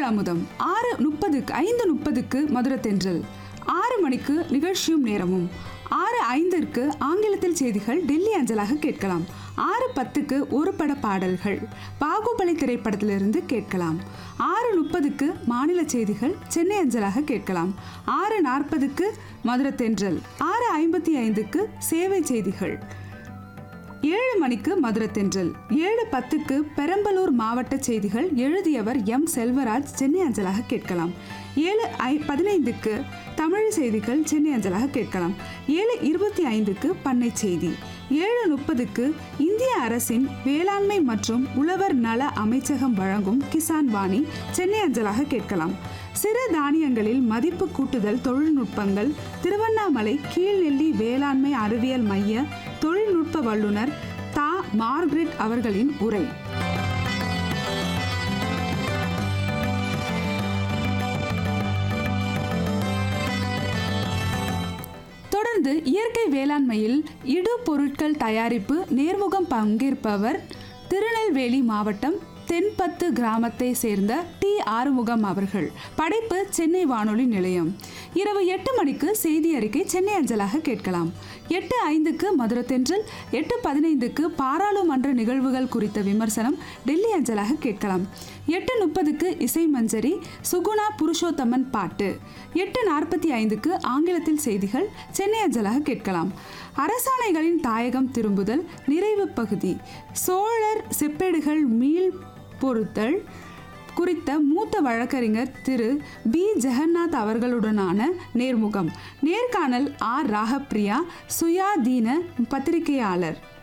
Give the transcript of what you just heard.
அமுதம் ஆறு முப்பதுக்கு ஐந்து முப்பதுக்கு மதுரத்தென்றல் ஆறு மணிக்கு நிகழ்ச்சியும் நேரமும் ஆறு ஐந்திற்கு ஆங்கிலத்தில் செய்திகள் டெல்லி அஞ்சலாக கேட்கலாம் ஆறு பத்துக்கு ஒரு பட பாடல்கள் பாகுபலி திரைப்படத்திலிருந்து கேட்கலாம் ஆறு முப்பதுக்கு மாநில செய்திகள் சென்னை அஞ்சலாக கேட்கலாம் ஆறு நாற்பதுக்கு மதுரத்தென்றல் ஆறு ஐம்பத்தி ஐந்துக்கு சேவை செய்திகள் ஏழு மணிக்கு மதுரத்தென்றல் ஏழு பத்துக்கு பெரம்பலூர் மாவட்ட செய்திகள் எழுதியவர் எம் செல்வராஜ் சென்னை அஞ்சலாக கேட்கலாம் ஏழு ஐ பதினைந்துக்கு தமிழ் செய்திகள் சென்னை அஞ்சலாக கேட்கலாம் ஏழு இருபத்தி ஐந்துக்கு பண்ணை செய்தி ஏழு முப்பதுக்கு இந்திய அரசின் வேளாண்மை மற்றும் உழவர் நல அமைச்சகம் வழங்கும் கிசான் வாணி சென்னை அஞ்சலாக கேட்கலாம் சிறு தானியங்களில் மதிப்பு கூட்டுதல் தொழில்நுட்பங்கள் திருவண்ணாமலை கீழ்நெல்லி வேளாண்மை அறிவியல் மைய தொழில்நுட்ப வல்லுநர் தா மார்க்ரெட் அவர்களின் உரை தொடர்ந்து இயற்கை வேளாண்மையில் இடு பொருட்கள் தயாரிப்பு நேர்முகம் பங்கேற்பவர் திருநெல்வேலி மாவட்டம் தென்பத்து கிராமத்தை சேர்ந்த டி ஆறுமுகம் அவர்கள் படைப்பு சென்னை வானொலி நிலையம் இரவு எட்டு மணிக்கு செய்தி அறிக்கை சென்னை அஞ்சலாக கேட்கலாம் எட்டு ஐந்துக்கு மதுரத்தென்றல் எட்டு பதினைந்துக்கு பாராளுமன்ற நிகழ்வுகள் குறித்த விமர்சனம் டெல்லி அஞ்சலாக கேட்கலாம் எட்டு முப்பதுக்கு இசை மஞ்சரி சுகுணா புருஷோத்தமன் பாட்டு எட்டு நாற்பத்தி ஐந்துக்கு ஆங்கிலத்தில் செய்திகள் சென்னை அஞ்சலாக கேட்கலாம் அரசாணைகளின் தாயகம் திரும்புதல் நிறைவு பகுதி சோழர் செப்பேடுகள் மீள் பொருத்தல் குறித்த மூத்த வழக்கறிஞர் திரு பி ஜெகநாத் அவர்களுடனான நேர்முகம் நேர்காணல் ஆர் ராகப்பிரியா சுயாதீன பத்திரிகையாளர்